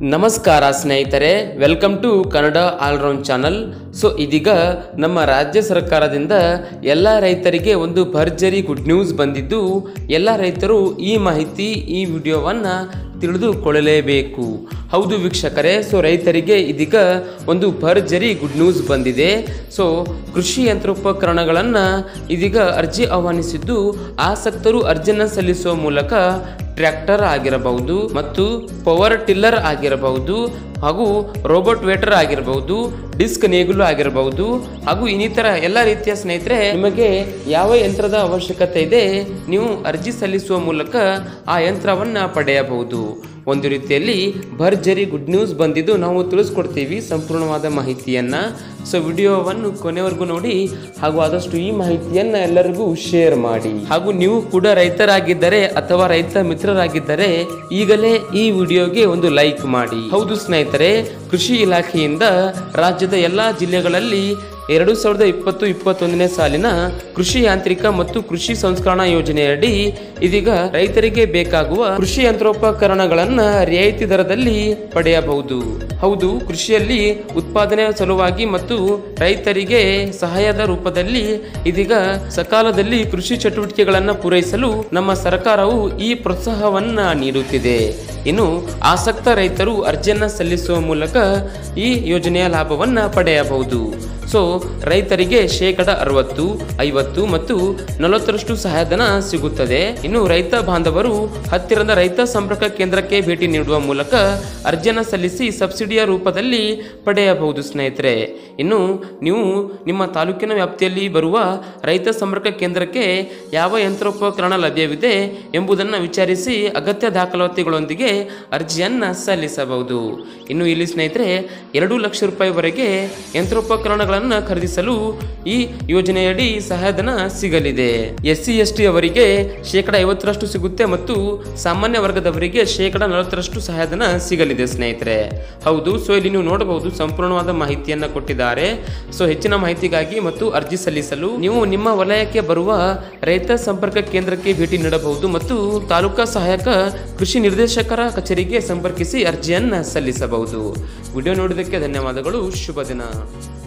ನಮಸ್ಕಾರ ಸ್ನೇಹಿತರೆ welcome to Kannada all round channel so ಇದೀಗ ನಮ್ಮ ರಾಜ್ಯ ಸರ್ಕಾರದಿಂದ ಎಲ್ಲ ರೈತರಿಗೆ ಒಂದು ಭರ್ಜರಿ ಗುಡ್ ನ್ಯೂಸ್ ಬಂದಿದ್ದು ಎಲ್ಲ ರೈತರು ಈ ಮಾಹಿತಿ ಈ ವಿಡಿಯೋವನ್ನು ತಿಳಿದುಕೊಳ್ಳಲೇಬೇಕು ಹೌದು ವೀಕ್ಷಕರೇ ಸೊ ರೈತರಿಗೆ ಇದೀಗ ಒಂದು ಭರ್ಜರಿ ಗುಡ್ ನ್ಯೂಸ್ ಬಂದಿದೆ ಸೊ ಕೃಷಿ ಯಂತ್ರೋಪಕರಣಗಳನ್ನು ಇದೀಗ ಅರ್ಜಿ ಆಹ್ವಾನಿಸಿದ್ದು ಆಸಕ್ತರು ಅರ್ಜಿಯನ್ನು ಸಲ್ಲಿಸುವ ಮೂಲಕ ಟ್ರ್ಯಾಕ್ಟರ್ ಆಗಿರಬಹುದು ಮತ್ತು ಪವರ್ ಟಿಲ್ಲರ್ ಆಗಿರಬಹುದು ಹಾಗೂ ರೋಬೋಟ್ ವೇಟರ್ ಆಗಿರಬಹುದು ಡಿಸ್ಕ್ ನೇಗುಲು ಆಗಿರಬಹುದು ಹಾಗೂ ಇನ್ನಿತರ ಎಲ್ಲ ರೀತಿಯ ಸ್ನೇಹಿತರೆ ನಿಮಗೆ ಯಾವ ಯಂತ್ರದ ಅವಶ್ಯಕತೆ ಇದೆ ನೀವು ಅರ್ಜಿ ಸಲ್ಲಿಸುವ ಮೂಲಕ ಆ ಯಂತ್ರವನ್ನ ಪಡೆಯಬಹುದು ಒಂದು ರೀತಿಯಲ್ಲಿ ಭರ್ಜರಿ ಗುಡ್ ನ್ಯೂಸ್ ಬಂದಿದ್ದು ನಾವು ತಿಳಿಸ್ಕೊಡ್ತೀವಿ ಸಂಪೂರ್ಣವಾದ ಮಾಹಿತಿಯನ್ನ ಸೊ ವಿಡಿಯೋವನ್ನು ಕೊನೆವರೆಗೂ ನೋಡಿ ಹಾಗೂ ಆದಷ್ಟು ಈ ಮಾಹಿತಿಯನ್ನ ಎಲ್ಲರಿಗೂ ಶೇರ್ ಮಾಡಿ ಹಾಗೂ ನೀವು ಕೂಡ ರೈತರಾಗಿದ್ದರೆ ಅಥವಾ ರೈತ ಮಿತ್ರರಾಗಿದ್ದರೆ ಈಗಲೇ ಈ ವಿಡಿಯೋಗೆ ಒಂದು ಲೈಕ್ ಮಾಡಿ ಹೌದು ಸ್ನೇಹಿತರೆ ಕೃಷಿ ಇಲಾಖೆಯಿಂದ ರಾಜ್ಯದ ಎಲ್ಲಾ ಜಿಲ್ಲೆಗಳಲ್ಲಿ ಎರಡು ಸಾವಿರದ ಇಪ್ಪತ್ತು ಇಪ್ಪತ್ತೊಂದನೇ ಸಾಲಿನ ಕೃಷಿ ಯಾಂತ್ರಿಕ ಮತ್ತು ಕೃಷಿ ಸಂಸ್ಕರಣಾ ಯೋಜನೆಯಡಿ ಇದೀಗ ರೈತರಿಗೆ ಬೇಕಾಗುವ ಕೃಷಿ ಯಂತ್ರೋಪಕರಣಗಳನ್ನ ರಿಯಾಯಿತಿ ದರದಲ್ಲಿ ಪಡೆಯಬಹುದು ಹೌದು ಕೃಷಿಯಲ್ಲಿ ಉತ್ಪಾದನೆ ಸಲುವಾಗಿ ಮತ್ತು ರೈತರಿಗೆ ಸಹಾಯದ ರೂಪದಲ್ಲಿ ಇದೀಗ ಸಕಾಲದಲ್ಲಿ ಕೃಷಿ ಚಟುವಟಿಕೆಗಳನ್ನು ಪೂರೈಸಲು ನಮ್ಮ ಸರ್ಕಾರವು ಈ ಪ್ರೋತ್ಸಾಹವನ್ನ ನೀಡುತ್ತಿದೆ ಇನ್ನು ಆಸಕ್ತ ರೈತರು ಅರ್ಜಿಯನ್ನ ಸಲ್ಲಿಸುವ ಮೂಲಕ ಈ ಯೋಜನೆಯ ಲಾಭವನ್ನ ಪಡೆಯಬಹುದು ಸೊ ರೈತರಿಗೆ ಶೇಕಡ ಅರವತ್ತು ಐವತ್ತು ಮತ್ತು ನಲವತ್ತರಷ್ಟು ಸಹಾಯಧನ ಸಿಗುತ್ತದೆ ಇನ್ನು ರೈತ ಬಾಂಧವರು ಹತ್ತಿರದ ರೈತ ಸಂಪರ್ಕ ಕೇಂದ್ರಕ್ಕೆ ಭೇಟಿ ನೀಡುವ ಮೂಲಕ ಅರ್ಜಿಯನ್ನು ಸಲ್ಲಿಸಿ ಸಬ್ಸಿಡಿಯ ರೂಪದಲ್ಲಿ ಪಡೆಯಬಹುದು ಸ್ನೇಹಿತರೆ ಇನ್ನು ನೀವು ನಿಮ್ಮ ತಾಲೂಕಿನ ವ್ಯಾಪ್ತಿಯಲ್ಲಿ ಬರುವ ರೈತ ಸಂಪರ್ಕ ಕೇಂದ್ರಕ್ಕೆ ಯಾವ ಯಂತ್ರೋಪಕರಣ ಲಭ್ಯವಿದೆ ಎಂಬುದನ್ನು ವಿಚಾರಿಸಿ ಅಗತ್ಯ ದಾಖಲಾತಿಗಳೊಂದಿಗೆ ಅರ್ಜಿಯನ್ನು ಸಲ್ಲಿಸಬಹುದು ಇನ್ನು ಇಲ್ಲಿ ಸ್ನೇಹಿತರೆ ಎರಡು ಲಕ್ಷ ರೂಪಾಯಿವರೆಗೆ ಯಂತ್ರೋಪಕರಣಗಳನ್ನು ಖರೀದಿಸಲು ಈ ಯೋಜನೆಯಡಿ ಸಹಾಯಧನ ಸಿಗಲಿದೆ ಎಸ್ ಸಿ ಎಸ್ ಟಿ ಅವರಿಗೆ ಶೇಕಡ ಐವತ್ತರಷ್ಟು ಸಿಗುತ್ತೆ ಮತ್ತು ಸಾಮಾನ್ಯ ವರ್ಗದವರಿಗೆ ಶೇಕಡ ನಲವತ್ತರಷ್ಟು ಸಹಾಯಧನ ಸಿಗಲಿದೆ ಸ್ನೇಹಿತರೆ ಹೌದು ಸೊ ಇಲ್ಲಿ ನೀವು ನೋಡಬಹುದು ಸಂಪೂರ್ಣವಾದ ಮಾಹಿತಿಯನ್ನ ಕೊಟ್ಟಿದ್ದಾರೆ ಸೊ ಹೆಚ್ಚಿನ ಮಾಹಿತಿಗಾಗಿ ಮತ್ತು ಅರ್ಜಿ ಸಲ್ಲಿಸಲು ನೀವು ನಿಮ್ಮ ವಲಯಕ್ಕೆ ಬರುವ ರೈತ ಸಂಪರ್ಕ ಕೇಂದ್ರಕ್ಕೆ ಭೇಟಿ ನೀಡಬಹುದು ಮತ್ತು ತಾಲೂಕಾ ಸಹಾಯಕ ಕೃಷಿ ನಿರ್ದೇಶಕರ ಕಚೇರಿಗೆ ಸಂಪರ್ಕಿಸಿ ಅರ್ಜಿಯನ್ನ ಸಲ್ಲಿಸಬಹುದು ವಿಡಿಯೋ ನೋಡಿದ್ದಕ್ಕೆ ಧನ್ಯವಾದಗಳು ಶುಭ ದಿನ